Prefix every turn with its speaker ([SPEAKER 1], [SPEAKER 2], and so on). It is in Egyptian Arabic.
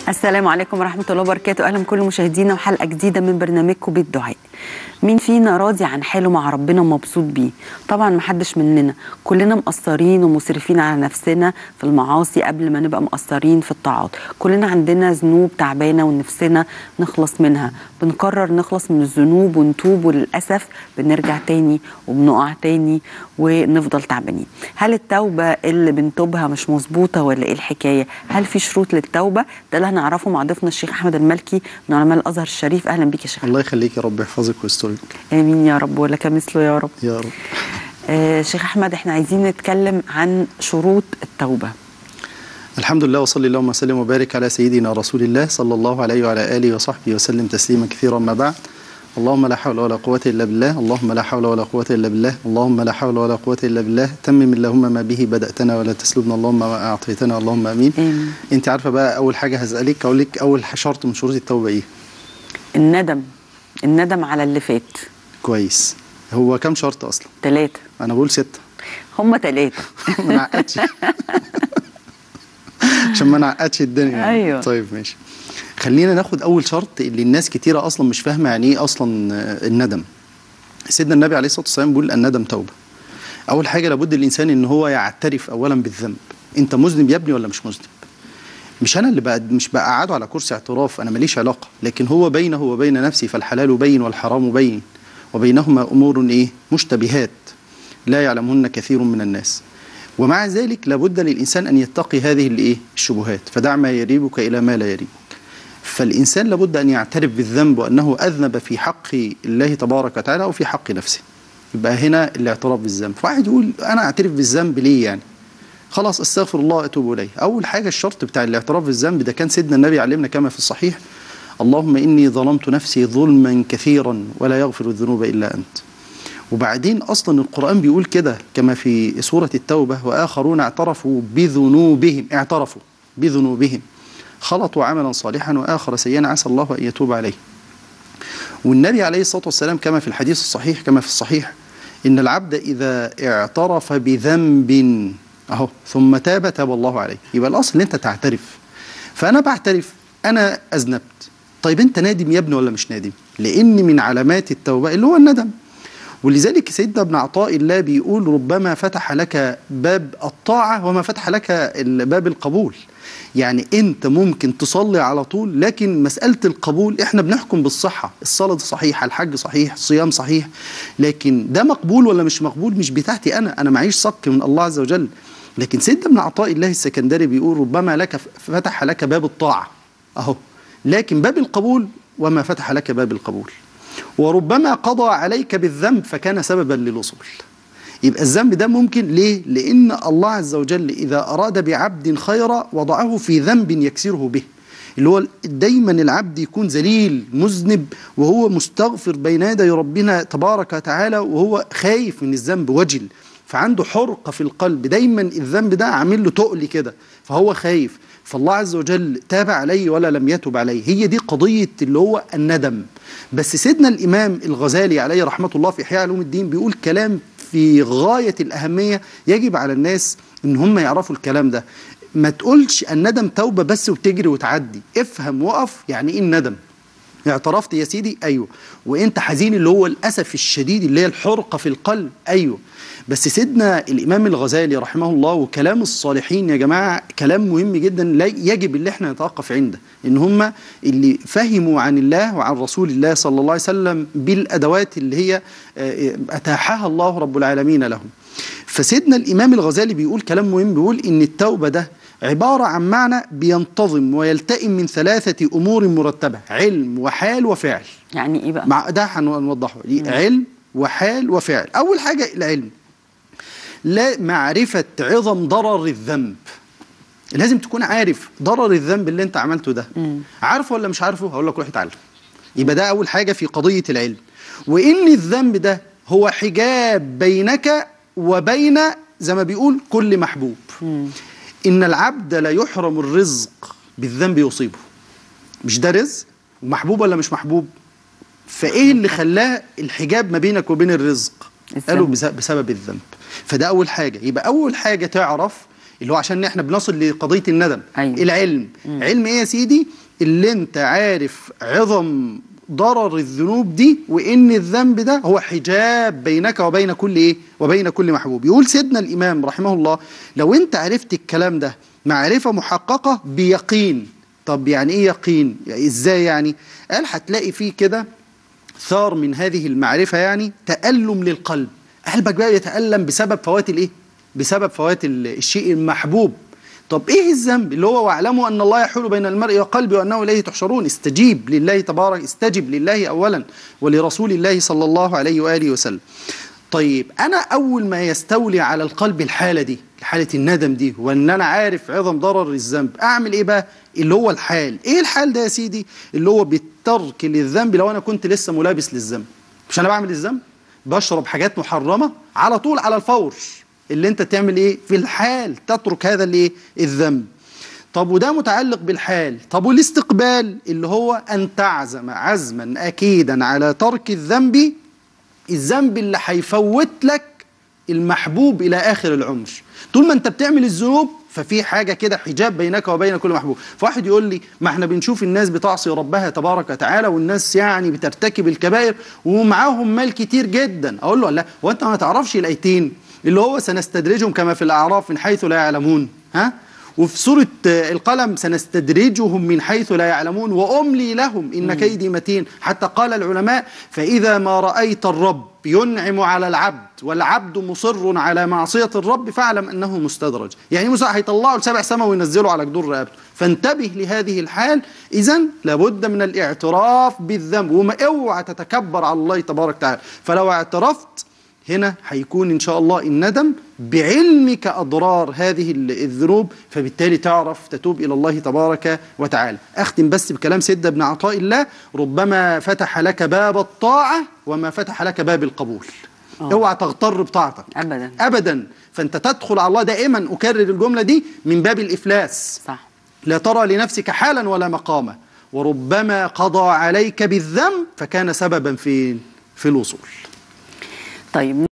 [SPEAKER 1] السلام عليكم ورحمة الله وبركاته أهلا بكل مشاهدينا وحلقة جديدة من برنامجكم بالدعاء مين فينا راضي عن حاله مع ربنا ومبسوط بيه طبعا محدش مننا كلنا مقصرين ومسرفين على نفسنا في المعاصي قبل ما نبقى مقصرين في الطاعات كلنا عندنا ذنوب تعبانة ونفسنا نخلص منها بنقرر نخلص من الذنوب ونتوب وللأسف بنرجع تاني وبنقع تاني ونفضل تعبانين هل التوبة اللي بنتوبها مش مظبوطة ولا ايه الحكاية هل في شروط للتوبة ده اللي هنعرفه مع ضيفنا الشيخ أحمد المالكي من علماء الأزهر الشريف أهلا بيك يا شيخ
[SPEAKER 2] الله يخليك يا رب يحفظك ويسترك
[SPEAKER 1] امين يا رب ولك مثله يا رب
[SPEAKER 2] يا رب
[SPEAKER 1] آه شيخ احمد احنا عايزين نتكلم عن شروط التوبه
[SPEAKER 2] الحمد لله وصلي اللهم وسلم وبارك على سيدنا رسول الله صلى الله عليه وعلى اله وصحبه وسلم تسليما كثيرا ما بعد اللهم لا حول ولا قوة إلا بالله اللهم لا حول ولا قوة إلا بالله اللهم لا حول ولا قوة إلا بالله تمم اللهم ما به بدأتنا ولا تسلبنا اللهم ما أعطيتنا اللهم آمين
[SPEAKER 1] آمين.
[SPEAKER 2] أنت عارفة بقى أول حاجة هسألك أقول لك أول شرط من شروط التوبة إيه
[SPEAKER 1] الندم الندم على اللي فات
[SPEAKER 2] كويس هو كم شرط أصلا
[SPEAKER 1] ثلاثه
[SPEAKER 2] أنا بقول ستة
[SPEAKER 1] هم ثلاثه
[SPEAKER 2] ما نعقدش عشان ما نعقدش الدنيا يعني.
[SPEAKER 1] أيوة.
[SPEAKER 2] طيب ماشي خلينا ناخد اول شرط اللي الناس كتيره اصلا مش فاهمه يعني ايه اصلا آه، الندم سيدنا النبي عليه الصلاه والسلام بيقول الندم توبه اول حاجه لابد الانسان ان هو يعترف اولا بالذنب انت مذنب يا ابني ولا مش مذنب مش انا اللي بقى مش بقعده على كرسي اعتراف انا ماليش علاقه لكن هو بينه وبين نفسي فالحلال بين والحرام بين وبينهما امور ايه مشتبهات لا يعلمهن كثير من الناس ومع ذلك لابد للانسان ان يتقي هذه الايه الشبهات فدع ما يريبك الى ما لا يريبك فالانسان لابد ان يعترف بالذنب وانه اذنب في حق الله تبارك وتعالى وفي حق نفسه يبقى هنا الاعتراف بالذنب فواحد يقول انا اعترف بالذنب ليه يعني خلاص استغفر الله اتوب اليه اول حاجه الشرط بتاع الاعتراف بالذنب ده كان سيدنا النبي علمنا كما في الصحيح اللهم اني ظلمت نفسي ظلما كثيرا ولا يغفر الذنوب الا انت وبعدين اصلا القران بيقول كده كما في سوره التوبه واخرون اعترفوا بذنوبهم اعترفوا بذنوبهم خلطوا عملا صالحا واخر سيئا عسى الله ان يتوب عليه والنبي عليه الصلاه والسلام كما في الحديث الصحيح كما في الصحيح ان العبد اذا اعترف بذنب اهو ثم تاب تاب الله عليه يبقى الاصل ان انت تعترف فانا بعترف انا اذنبت طيب انت نادم يا ابني ولا مش نادم لان من علامات التوبه اللي هو الندم ولذلك سيدنا ابن عطاء الله بيقول ربما فتح لك باب الطاعة وما فتح لك ال- باب القبول يعني انت ممكن تصلي على طول لكن مسألة القبول احنا بنحكم بالصحة الصلاة صحيحة الحج صحيح الصيام صحيح لكن ده مقبول ولا مش مقبول مش بتاعتي انا انا معيش صك من الله عز وجل لكن سيدنا ابن عطاء الله السكندري بيقول ربما لك فتح لك باب الطاعة اهو لكن باب القبول وما فتح لك باب القبول وربما قضى عليك بالذنب فكان سببا للوصول يبقى الذنب ده ممكن ليه؟ لأن الله عز وجل إذا أراد بعبد خيرا وضعه في ذنب يكسره به اللي هو دايما العبد يكون ذليل مذنب وهو مستغفر بين يدي ربنا تبارك وتعالى وهو خايف من الذنب وجل فعنده حرقة في القلب دايما الذنب ده عامل له تقل كده فهو خايف فالله عز وجل تاب عليه ولا لم يتب عليه هي دي قضية اللي هو الندم بس سيدنا الإمام الغزالي عليه رحمة الله في إحياء علوم الدين بيقول كلام في غاية الأهمية يجب على الناس إن هم يعرفوا الكلام ده ما تقولش الندم توبة بس وتجري وتعدي افهم وقف يعني إيه الندم اعترفت يا سيدي ايوه وانت حزين اللي هو الاسف الشديد اللي هي الحرقه في القلب ايوه بس سيدنا الامام الغزالي رحمه الله وكلام الصالحين يا جماعه كلام مهم جدا لا يجب اللي احنا نتوقف عنده ان هم اللي فهموا عن الله وعن رسول الله صلى الله عليه وسلم بالادوات اللي هي آه، اتاحها الله رب العالمين لهم فسيدنا الامام الغزالي بيقول كلام مهم بيقول ان التوبه ده عبارة عن معنى بينتظم ويلتئم من ثلاثة أمور مرتبة علم وحال وفعل
[SPEAKER 1] يعني ايه بقى
[SPEAKER 2] مع ده هنوضحه دي علم وحال وفعل أول حاجة العلم لا معرفة عظم ضرر الذنب لازم تكون عارف ضرر الذنب اللي انت عملته ده عارفه ولا مش عارفه هقول لك روح اتعلم يبقى ده اول حاجه في قضيه العلم وان الذنب ده هو حجاب بينك وبين زي ما بيقول كل محبوب ان العبد لا يحرم الرزق بالذنب يصيبه مش ده رزق محبوب ولا مش محبوب فايه اللي خلاه الحجاب ما بينك وبين الرزق
[SPEAKER 1] الذنب.
[SPEAKER 2] قالوا بس- بسبب الذنب فده اول حاجه يبقى اول حاجه تعرف اللي هو عشان احنا بنصل لقضيه الندم
[SPEAKER 1] أيوة.
[SPEAKER 2] العلم علم ايه يا سيدي اللي انت عارف عظم ضرر الذنوب دي وان الذنب ده هو حجاب بينك وبين كل ايه وبين كل محبوب يقول سيدنا الامام رحمه الله لو انت عرفت الكلام ده معرفه محققه بيقين طب يعني ايه يقين يعني ازاي يعني قال هتلاقي فيه كده ثار من هذه المعرفه يعني تالم للقلب قلبك بقى يتالم بسبب فوات الايه بسبب فوات ال- الشيء المحبوب طب ايه الذنب اللي هو واعلموا ان الله يحول بين المرء وقلبه وانه اليه تحشرون استجيب لله تبارك استجب لله اولا ولرسول الله صلى الله عليه واله وسلم طيب انا اول ما يستولي على القلب الحاله دي حاله الندم دي وان انا عارف عظم ضرر الذنب اعمل ايه بقى اللي هو الحال ايه الحال ده يا سيدي اللي هو بالترك للذنب لو انا كنت لسه ملابس للذنب مش انا بعمل الذنب بشرب حاجات محرمه على طول على الفور اللي انت تعمل ايه في الحال تترك هذا الايه الذنب طب وده متعلق بالحال طب والاستقبال اللي هو ان تعزم عزما اكيدا على ترك الذنب الذنب اللي هيفوت لك المحبوب الى اخر العمر طول ما انت بتعمل الذنوب ففي حاجه كده حجاب بينك وبين كل محبوب فواحد يقول لي ما احنا بنشوف الناس بتعصي ربها تبارك وتعالى والناس يعني بترتكب الكبائر ومعاهم مال كتير جدا اقول له لا هو انت ما تعرفش الايتين اللي هو سنستدرجهم كما في الاعراف من حيث لا يعلمون ها وفي سورة آه، القلم سنستدرجهم من حيث لا يعلمون وأملي لهم إن كيدي متين حتى قال العلماء فإذا ما رأيت الرب ينعم على العبد والعبد مصر على معصية الرب فاعلم أنه مستدرج يعني موسى هيطلعه لسبع سماء وينزله على جدور رقبته فانتبه لهذه الحال إذا لابد من الاعتراف بالذنب وما اوعى تتكبر على الله تبارك وتعالى فلو اعترفت هنا هيكون ان شاء الله الندم بعلمك اضرار هذه ال- الذنوب فبالتالي تعرف تتوب الى الله تبارك وتعالى اختم بس بكلام سيدنا ابن عطاء الله ربما فتح لك باب الطاعه وما فتح لك باب القبول
[SPEAKER 1] آه.
[SPEAKER 2] اوعى تغتر بطاعتك
[SPEAKER 1] أبداً.
[SPEAKER 2] ابدا فانت تدخل على الله دائما اكرر الجمله دي من باب الافلاس
[SPEAKER 1] صح
[SPEAKER 2] لا ترى لنفسك حالا ولا مقاما وربما قضى عليك بالذنب فكان سببا في في الوصول
[SPEAKER 1] طيب